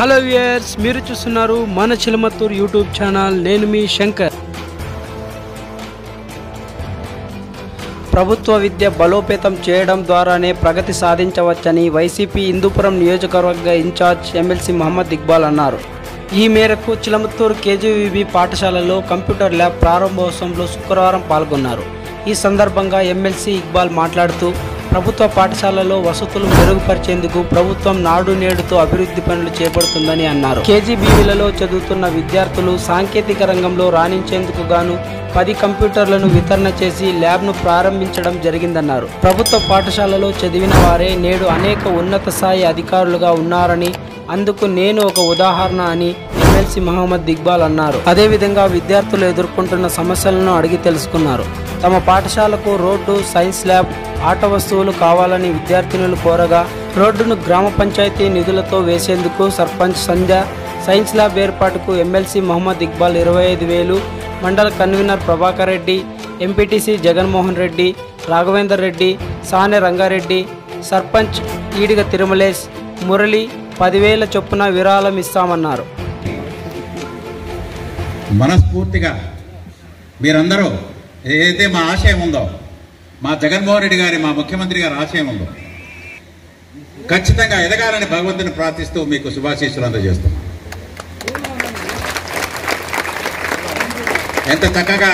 Hello viewers మీరు చూస్తున్నారు మన చిలమత్తూరు యూట్యూబ్ ఛానల్ నేను మీ శంకర్ ప్రభుత్వ విద్య బలోపేతం చేయడం ద్వారానే ప్రగతి సాధించవచ్చని వైసీపీ హిందూపురం నియోజకవర్గ ఇన్ఛార్జ్ ఎమ్మెల్సీ మహమ్మద్ ఇక్బాల్ అన్నారు ఈ మేరకు చిలమత్తూరు కేజీవీబీ పాఠశాలలో కంప్యూటర్ ల్యాబ్ ప్రారంభోత్సవంలో శుక్రవారం పాల్గొన్నారు ఈ సందర్భంగా ఎమ్మెల్సీ ఇక్బాల్ మాట్లాడుతూ ప్రభుత్వ పాఠశాలలో వసతులు మెరుగుపరిచేందుకు ప్రభుత్వం నాడు నేడుతో అభివృద్ధి పనులు చేపడుతుందని అన్నారు కేజీబీవీలలో చదువుతున్న విద్యార్థులు సాంకేతిక రంగంలో రాణించేందుకు గాను పది కంప్యూటర్లను వితరణ చేసి ల్యాబ్ను ప్రారంభించడం జరిగిందన్నారు ప్రభుత్వ పాఠశాలలో చదివిన వారే నేడు అనేక ఉన్నత స్థాయి అధికారులుగా ఉన్నారని అందుకు నేను ఒక ఉదాహరణ అని ఎమ్మెల్సీ మహమ్మద్ ఇక్బాల్ అన్నారు అదేవిధంగా విద్యార్థులు ఎదుర్కొంటున్న సమస్యలను అడిగి తెలుసుకున్నారు తమ పాఠశాలకు రోడ్డు సైన్స్ ల్యాబ్ ఆట వస్తువులు కావాలని విద్యార్థినులు కోరగా రోడ్డును గ్రామ పంచాయతీ నిధులతో వేసేందుకు సర్పంచ్ సంధ్య సైన్స్ ల్యాబ్ ఏర్పాటుకు ఎమ్మెల్సీ మహమ్మద్ ఇక్బాల్ ఇరవై ఐదు వేలు మండల కన్వీనర్ ప్రభాకర్ రెడ్డి ఎంపీటీసీ జగన్మోహన్ రెడ్డి రాఘవేందర్ రెడ్డి సానె రంగారెడ్డి సర్పంచ్ ఈడిగ తిరుమలేష్ మురళి పదివేల చొప్పున విరాళం ఇస్తామన్నారు మనస్ఫూర్తిగా మీరందరూ ఏదైతే మా ఆశయం ఉందో మా జగన్మోహన్ రెడ్డి గారి మా ముఖ్యమంత్రి గారి ఆశయం ఉందో ఖచ్చితంగా ఎదగాలని భగవంతుని ప్రార్థిస్తూ మీకు శుభాశీస్సులు అందజేస్తున్నాం ఎంత చక్కగా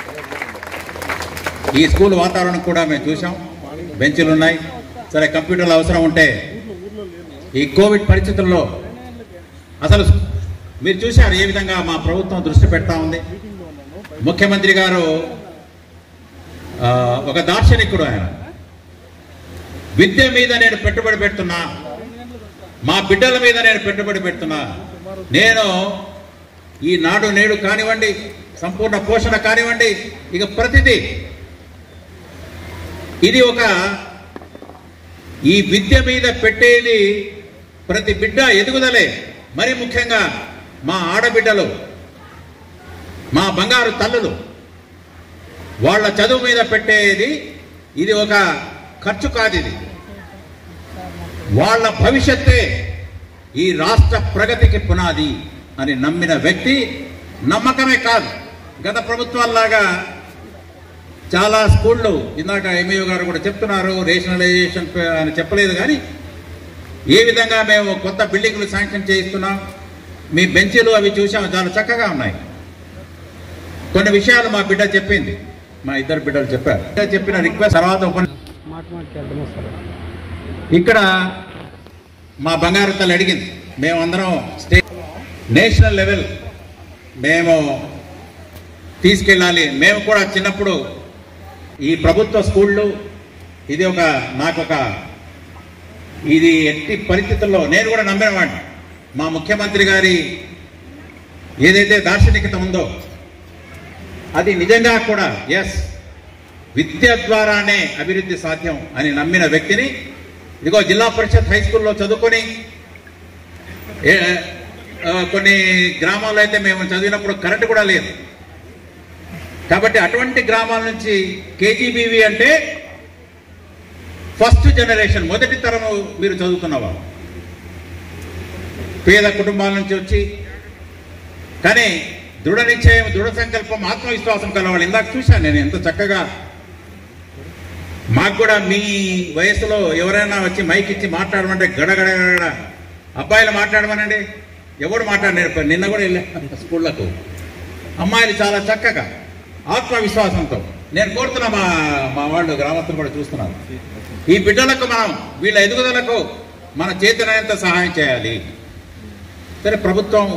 ఈ స్కూల్ వాతావరణం కూడా మేము చూసాం బెంచులు ఉన్నాయి సరే కంప్యూటర్లు అవసరం ఉంటే ఈ కోవిడ్ పరిస్థితుల్లో అసలు మీరు చూశారు ఏ విధంగా మా ప్రభుత్వం దృష్టి పెడతా ఉంది ముఖ్యమంత్రి గారు ఆ, ఒక దార్శనికుడు ఆయన విద్య మీద నేను పెట్టుబడి పెడుతున్నా మా బిడ్డల మీద నేను పెట్టుబడి పెడుతున్నా నేను ఈ నాడు నేడు కానివ్వండి సంపూర్ణ పోషణ కానివ్వండి ఇక ప్రతిదీ ఇది ఒక ఈ విద్య మీద పెట్టేది ప్రతి బిడ్డ ఎదుగుదలే మరి ముఖ్యంగా మా ఆడబిడ్డలు మా బంగారు తల్లులు వాళ్ళ చదువు మీద పెట్టేది ఇది ఒక ఖర్చు కాదు ఇది వాళ్ళ భవిష్యత్తే ఈ రాష్ట్ర ప్రగతికి పునాది అని నమ్మిన వ్యక్తి నమ్మకమే కాదు గత ప్రభుత్వాల్లాగా చాలా స్కూళ్ళు ఇందాక ఎంఈఓ గారు కూడా చెప్తున్నారు రేషనలైజేషన్ అని చెప్పలేదు కానీ ఏ విధంగా మేము కొత్త బిల్డింగ్లు శాంక్షన్ చేయిస్తున్నాం మీ బెంచీలు అవి చూసాం చాలా చక్కగా ఉన్నాయి కొన్ని విషయాలు మా బిడ్డ చెప్పింది మా ఇద్దరు బిడ్డలు చెప్పారు బిడ్డ చెప్పిన రిక్వెస్ట్ తర్వాత ఉప మాట మాటకి అర్థం వస్తుంది ఇక్కడ మా బంగారు తల్లి అడిగింది మేమందరం స్టేట్ నేషనల్ లెవెల్ మేము తీసుకెళ్ళాలి మేము కూడా చిన్నప్పుడు ఈ ప్రభుత్వ స్కూళ్ళు ఇది ఒక నాకు ఒక ఇది ఎట్టి పరిస్థితుల్లో నేను కూడా నమ్మినవాడిని మా ముఖ్యమంత్రి గారి ఏదైతే దార్శనికత ఉందో అది నిజంగా కూడా ఎస్ విద్య ద్వారానే అభివృద్ధి సాధ్యం అని నమ్మిన వ్యక్తిని ఇదిగో జిల్లా పరిషత్ హై స్కూల్లో చదువుకొని ఏ- ఆ, కొన్ని గ్రామాల్లో అయితే మేము చదివినప్పుడు కరెంట్ కూడా లేదు కాబట్టి అటువంటి గ్రామాల నుంచి కేజీబీవి అంటే ఫస్ట్ జనరేషన్ మొదటి తరము మీరు చదువుతున్నవా పేద కుటుంబాల నుంచి వచ్చి కానీ దృఢ నిశ్చయం దృఢ సంకల్పం ఆత్మవిశ్వాసం కలవాలి ఇందాక చూశాను నేను ఎంత చక్కగా మాకు కూడా మీ వయసులో ఎవరైనా వచ్చి మైక్ ఇచ్చి మాట్లాడమంటే గడగడ గడగడ అబ్బాయిలు మాట్లాడమనండి ఎవడు మాట్లాడినారు నిన్న కూడా వెళ్ళా స్కూళ్ళకు అమ్మాయిలు చాలా చక్కగా ఆత్మవిశ్వాసంతో నేను కోరుతున్నా మా మా వాళ్ళు గ్రామస్తులు కూడా చూస్తున్నారు ఈ బిడ్డలకు మనం వీళ్ళ ఎదుగుదలకు మన చేతనైనంత సహాయం చేయాలి సరే ప్రభుత్వం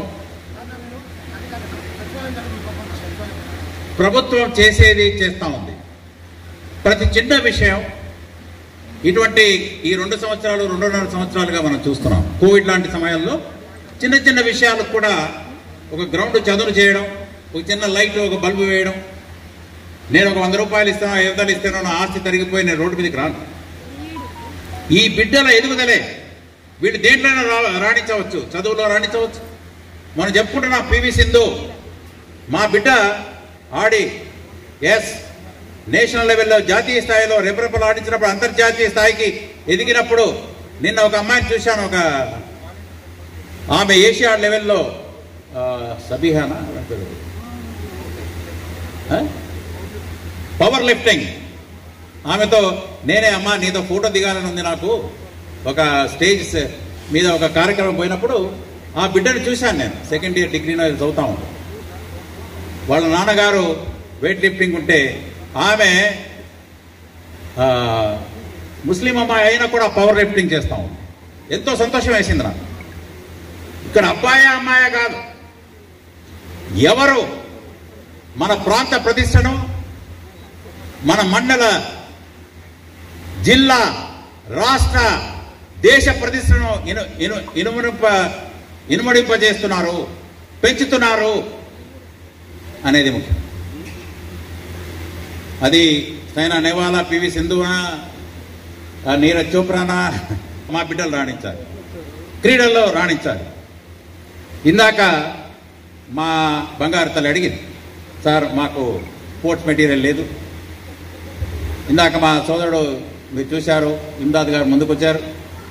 ప్రభుత్వం చేసేది చేస్తా ఉంది ప్రతి చిన్న విషయం ఇటువంటి ఈ రెండు సంవత్సరాలు రెండున్నర సంవత్సరాలుగా మనం చూస్తున్నాం కోవిడ్ లాంటి సమయంలో చిన్న చిన్న విషయాలకు కూడా ఒక గ్రౌండ్ చదును చేయడం ఒక చిన్న లైట్ ఒక బల్బు వేయడం నేను ఒక వంద రూపాయలు ఇస్తాను ఐదు వందలు ఇస్తాను నా ఆస్తి తరిగిపోయి నేను రోడ్డు మీదకి రాను ఈ బిడ్డల ఎదుగుదలే వీళ్ళు దేంట్లోనే రా రాణించవచ్చు చదువులో రాణించవచ్చు మనం చెప్పుకుంటున్న పివి సింధు మా బిడ్డ ఆడి ఎస్ నేషనల్ లెవెల్లో జాతీయ స్థాయిలో రెపరెపలు ఆడించినప్పుడు అంతర్జాతీయ స్థాయికి ఎదిగినప్పుడు నిన్న ఒక అమ్మాయిని చూశాను ఒక ఆమె ఏషియా లెవెల్లో ఆ, సబీహానా ఆమె పేరు. ఆ? పవర్ లిఫ్టింగ్ ఆమెతో నేనే అమ్మా నీతో ఫోటో దిగాలని ఉంది నాకు ఒక స్టేజ్ మీద ఒక కార్యక్రమం పోయినప్పుడు ఆ బిడ్డను చూశాను నేను సెకండ్ ఇయర్ డిగ్రీలో చదువుతాము వాళ్ళ నాన్నగారు వెయిట్ లిఫ్టింగ్ ఉంటే ఆమె ఆ, ముస్లిం అమ్మాయి అయినా కూడా పవర్ లిఫ్టింగ్ చేస్తాం ఎంతో సంతోషం వేసింది నాకు ఇక్కడ అబ్బాయా అమ్మాయా కాదు ఎవరు మన ప్రాంత ప్రతిష్టను మన మండల జిల్లా రాష్ట్ర దేశ ప్రతిష్టను ఇను ఇను ఇనుమడింప ఇనుమడింపజేస్తున్నారు పెంచుతున్నారు అనేది ముఖ్యం అది సైనా నెహ్వాలా పివి సింధువా ఆ నీరజ్ చోప్రానా మా బిడ్డలు రాణించాలి క్రీడల్లో రాణించాలి ఇందాక మా బంగారు తల్లి అడిగింది సార్ మాకు స్పోర్ట్స్ మెటీరియల్ లేదు ఇందాక మా సోదరుడు మీరు చూశారు ఇమ్దాద్ గారు ముందుకొచ్చారు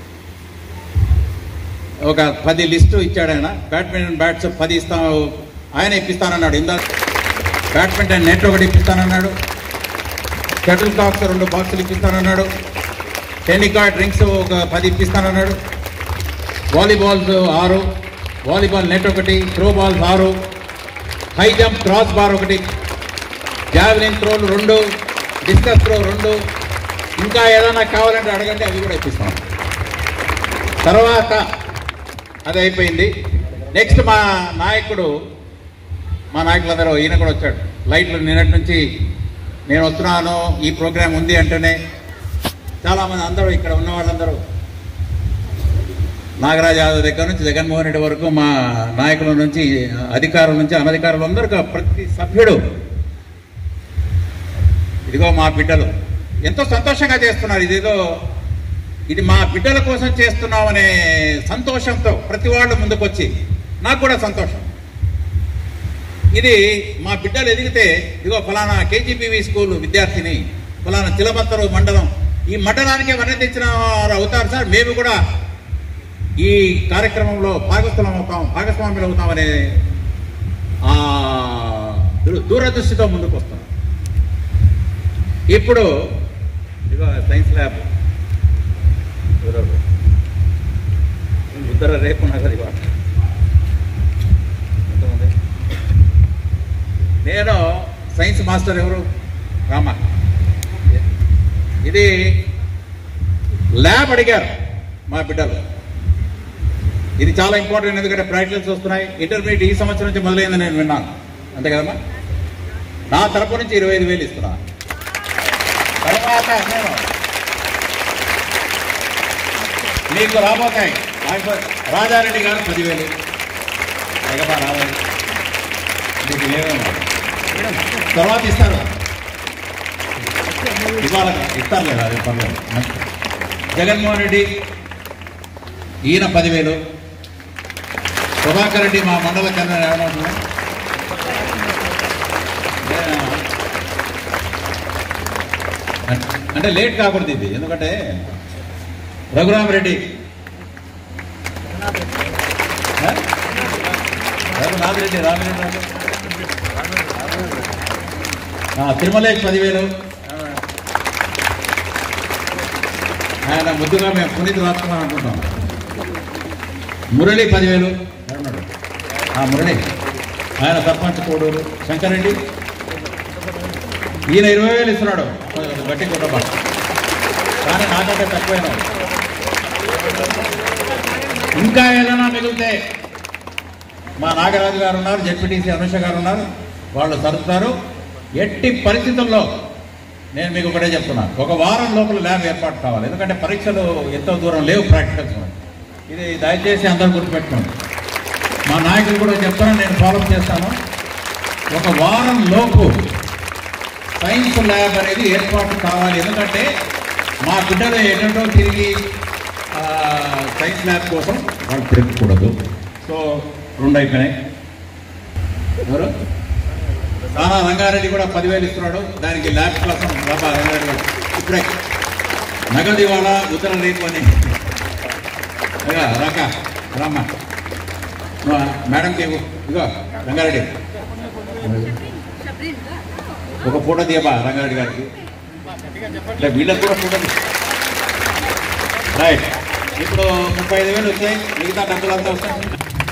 ఒక పది లిస్టు ఇచ్చాడు ఆయన బ్యాడ్మింటన్ బ్యాట్స్ పది ఇస్తాం ఆయన ఇప్పిస్తానన్నాడు ఇమ్దాద్ బ్యాడ్మింటన్ నెట్ ఒకటి ఇప్పిస్తానన్నాడు షటిల్ కాక్స్ రెండు బాక్సులు ఇప్పిస్తానన్నాడు టెన్నికాట్ డ్రింక్స్ ఒక పది ఇప్పిస్తానన్నాడు వాలీబాల్స్ ఆరు వాలీబాల్ నెట్ ఒకటి త్రో బాల్స్ ఆరు హై జంప్ క్రాస్ బార్ ఒకటి జావెలిన్ త్రోలు రెండు డిస్కస్ త్రో రెండు ఇంకా ఏదైనా కావాలంటే అడగండి అవి కూడా ఇప్పిస్తాం తర్వాత అది అయిపోయింది నెక్స్ట్ మా నాయకుడు మా నాయకులందరూ ఈయన కూడా వచ్చాడు లైట్లు నిన్నటి నుంచి నేను వస్తున్నాను ఈ ప్రోగ్రాం ఉంది అంటేనే చాలామంది అందరూ ఇక్కడ ఉన్న వాళ్ళందరూ నాగరాజ్ యాదవ్ దగ్గర నుంచి జగన్మోహన్ రెడ్డి వరకు మా నాయకుల నుంచి అధికారుల నుంచి అనధికారులు అందరూ ప్రతి సభ్యుడు ఇదిగో మా బిడ్డలు ఎంతో సంతోషంగా చేస్తున్నారు ఇదేదో ఇది మా బిడ్డల కోసం చేస్తున్నామనే సంతోషంతో ప్రతి వాళ్ళు ముందుకొచ్చి నాకు కూడా సంతోషం ఇది మా బిడ్డలు ఎదిగితే ఇదిగో ఫలానా కేజీబీవీ స్కూల్ విద్యార్థిని ఫలానా చిలబత్తరు మండలం ఈ మండలానికే వన్నె తెచ్చిన వారు అవుతారు సార్ మేము కూడా ఈ కార్యక్రమంలో భాగస్వామ్యం అవుతాం భాగస్వామ్యులు అవుతామనే ఆ దూర- దూరదృష్టితో ముందుకు వస్తాం ఇప్పుడు ఇదిగో సైన్స్ ల్యాబ్ ఎవరెవరు? ఉత్తర రేపు నగది వాట ఎంతమంది? నేను సైన్స్ మాస్టర్ ఎవరు రామ ఇది ల్యాబ్ అడిగారు మా బిడ్డలు ఇది చాలా ఇంపార్టెంట్ ఎందుకంటే ప్రాక్టికల్స్ వస్తున్నాయి ఇంటర్మీడియట్ ఈ సంవత్సరం నుంచి మొదలైందని నేను విన్నాను అంతే కదమ్మా నా తరపు నుంచి ఇరవై ఐదు వేలు ఇస్తున్నా తర్వాత నేను మీకు రాబోతాయి రాజ- రాజారెడ్డి గారు పదివేలు ఎగమా రావాలి మీకు ఏమేమో తర్వాత ఇస్తారు ఇవాళ ఇస్తారు లేదా అది పర్లేదు జగన్మోహన్ రెడ్డి ఈయన పదివేలు ప్రభాకర్ రెడ్డి మా మండల కన్నా ఏమవుతుంది అంటే లేట్ కాకూడదు ఇది ఎందుకంటే రఘురామరెడ్డి ఆ? రఘునాథ్ రెడ్డి రామిరెడ్డి రాదు. ఆ, తిరుమలేష్ పదివేలు ఆయన ముద్దుగా మేము పునీత్ రాసుకున్నాం అనుకుంటాం మురళి పదివేలు ఎవరున్నాడు? ఆ మురళి ఆయన సర్పంచ్ కోడూరు శంకరెడ్డి ఈయన ఇరవై వేలు ఇస్తున్నాడు గట్టి కుటుంబం కానీ నాకంటే తక్కువైనా ఇంకా ఏదైనా మిగిలితే మా నాగరాజు గారు ఉన్నారు జెడ్పీటీసీ అనుష గారు ఉన్నారు వాళ్ళు సరుతారు ఎట్టి పరిస్థితుల్లో నేను మీకు ఒకటే చెప్తున్నాను ఒక వారం లోపల ల్యాబ్ ఏర్పాటు కావాలి ఎందుకంటే పరీక్షలు ఎంతో దూరం లేవు ప్రాక్టికల్స్ మనకి. ఇది దయచేసి అందరూ గుర్తుపెట్టుకోండి మా నాయకులు కూడా చెప్తాను నేను ఫాలో చేస్తాను ఒక వారం లోపు సైన్స్ ల్యాబ్ అనేది ఏర్పాటు కావాలి ఎందుకంటే మా బిడ్డలు ఎన్నో తిరిగి ఆ, సైన్స్ ల్యాబ్ కోసం వాళ్ళు తిరగకూడదు సో రెండు అయిపోయినాయి ఎవరు రానా రంగారెడ్డి కూడా పదివేలు ఇస్తున్నాడు దానికి ల్యాబ్ కోసం బాబా రంగారెడ్డి గారు ఇప్పుడే నగదు ఇవాళ ఉత్తర రేపు అని అగా రాక రామ్మ మేడంకి ఇవ్వు. ఇదిగో రంగారెడ్డి ఒక ఫోటో తీయబా రంగారెడ్డి గారికి అంటే వీళ్ళకి కూడా ఫోటో తీ- రైట్ ఇప్పుడు ముప్పై ఐదు వేలు వచ్చాయి మిగతా డబ్బులు అంతా వస్తాయి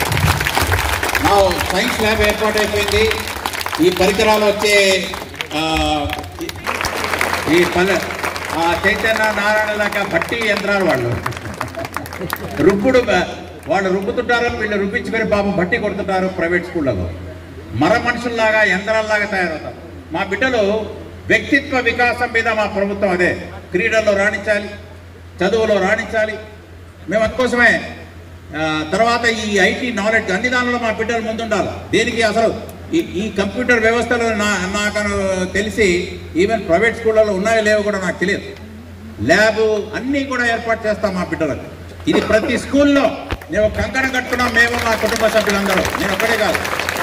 నా సైన్స్ ల్యాబ్ ఏర్పాటు అయిపోయింది ఈ పరికరాలు వచ్చే ఆ, ఈ- ఈ పల్లె ఆ చైతన్య నారాయణ లాగా బట్టి యంత్రాలు వాళ్ళు రుబ్బుడు బ- వాళ్ళు రుబ్బుతుంటారు వీళ్ళు రుబ్బించుకొని పాపం బట్టి కొడుతుంటారు ప్రైవేట్ స్కూళ్ళలో మర మనుషుల్లాగా యంత్రాల్లాగా తయారవుతారు మా బిడ్డలు వ్యక్తిత్వ వికాసం మీద మా ప్రభుత్వం అదే క్రీడల్లో రాణించాలి చదువులో రాణించాలి మేము అందుకోసమే ఆ, తర్వాత ఈ ఐటీ నాలెడ్జ్ అన్ని దానిలో మా బిడ్డలు ముందుండాలి దేనికి అసలు ఈ ఈ కంప్యూటర్ వ్యవస్థలు నా నాకు తెలిసి ఈవెన్ ప్రైవేట్ స్కూళ్ళలో ఉన్నాయో లేవో కూడా నాకు తెలియదు ల్యాబ్ అన్నీ కూడా ఏర్పాటు చేస్తాం మా బిడ్డలకు ఇది ప్రతి స్కూల్లో మేము కంకణం కట్టుకున్నాం మేము మా కుటుంబ సభ్యులందరూ నేను ఒక్కడే కాదు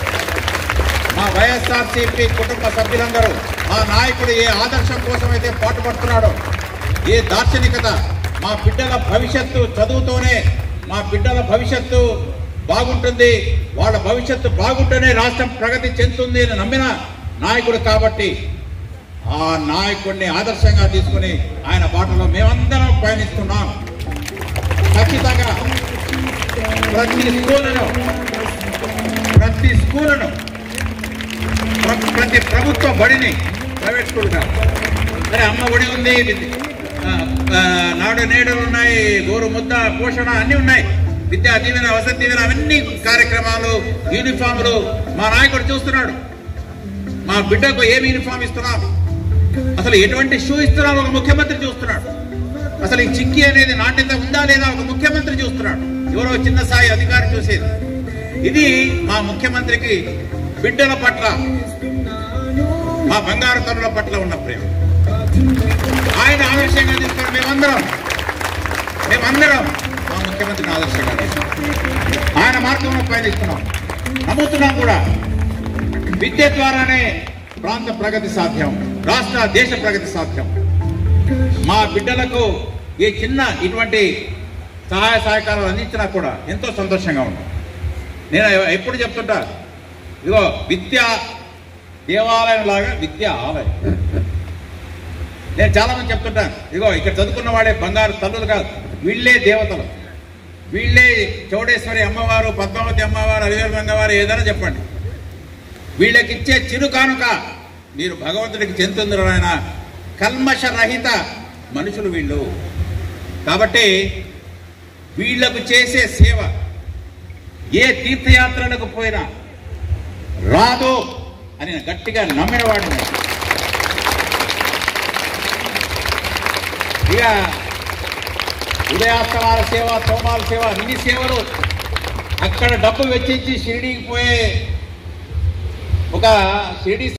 మా వైఎస్ఆర్సీపీ కుటుంబ సభ్యులందరూ మా నాయకుడు ఏ ఆదర్శం కోసం అయితే పాటుపడుతున్నాడో ఏ దార్శనికత మా బిడ్డల భవిష్యత్తు చదువుతోనే మా బిడ్డల భవిష్యత్తు బాగుంటుంది వాళ్ళ భవిష్యత్తు బాగుంటేనే రాష్ట్రం ప్రగతి చెందుతుంది అని నమ్మిన నాయకుడు కాబట్టి ఆ నాయకుడిని ఆదర్శంగా తీసుకుని ఆయన బాటలో మేమందరం పయనిస్తున్నాం ఖచ్చితంగా ప్రతి స్కూలను ప్రతి స్కూలను ప్ర- ప్రతి ప్రభుత్వ బడిని ప్రైవేట్ స్కూల్ కాదు సరే అమ్మ ఒడి ఉంది విద్య- ఆ, ఆ, నాడు నేడులు ఉన్నాయి గోరు ముద్ద పోషణ అన్నీ ఉన్నాయి విద్యా దీవెన వసతి దీవెన అవన్నీ కార్యక్రమాలు యూనిఫాములు మా నాయకుడు చూస్తున్నాడు మా బిడ్డకు ఏమి యూనిఫామ్ ఇస్తున్నాం అసలు ఎటువంటి షూ ఇస్తున్నాం ఒక ముఖ్యమంత్రి చూస్తున్నాడు అసలు ఈ చిక్కి అనేది నాణ్యత ఉందా లేదా ఒక ముఖ్యమంత్రి చూస్తున్నాడు ఎవరో చిన్న స్థాయి అధికారి చూసేది ఇది మా ముఖ్యమంత్రికి బిడ్డల పట్ల మా బంగారు తరుల పట్ల ఉన్న ప్రేమ ఆయన ఆదర్శంగా తీసుకుని మేమందరం మేమందరం మా ముఖ్యమంత్రిని ఆదర్శంగా తీసుకున్నాం ఆయన మార్గంలో పయనిస్తున్నాం నమ్ముతున్నాం కూడా విద్య ద్వారానే ప్రాంత ప్రగతి సాధ్యం రాష్ట్ర దేశ ప్రగతి సాధ్యం మా బిడ్డలకు ఈ చిన్న ఇటువంటి సహాయ సహకారాలు అందించినా కూడా ఎంతో సంతోషంగా ఉంది నేను ఎప్పుడు చెప్తుంటా ఇదిగో విద్య దేవాలయం లాగా విద్య ఆలయం నేను చాలా మంది చెప్తుంటాను ఇదిగో ఇక్కడ చదువుకున్న వాడే బంగారు తల్లులు కాదు వీళ్ళే దేవతలు వీళ్ళే చౌడేశ్వరి అమ్మవారు పద్మావతి అమ్మవారు అలివేలు మంగవారు ఏదైనా చెప్పండి వీళ్ళకి ఇచ్చే చిరు కానుక మీరు భగవంతుడికి చెందుతుందిరు ఆయన కల్మష రహిత మనుషులు వీళ్ళు కాబట్టి వీళ్లకు చేసే సేవ ఏ తీర్థయాత్రలకు పోయినా రాదు అని నేను గట్టిగా నమ్మిన వాడిని ఇక ఉదయాస్తమాల సేవ సోమాల సేవ అన్ని సేవలు అక్కడ డబ్బు వెచ్చించి షిరిడీకి పోయే ఒక షిరిడి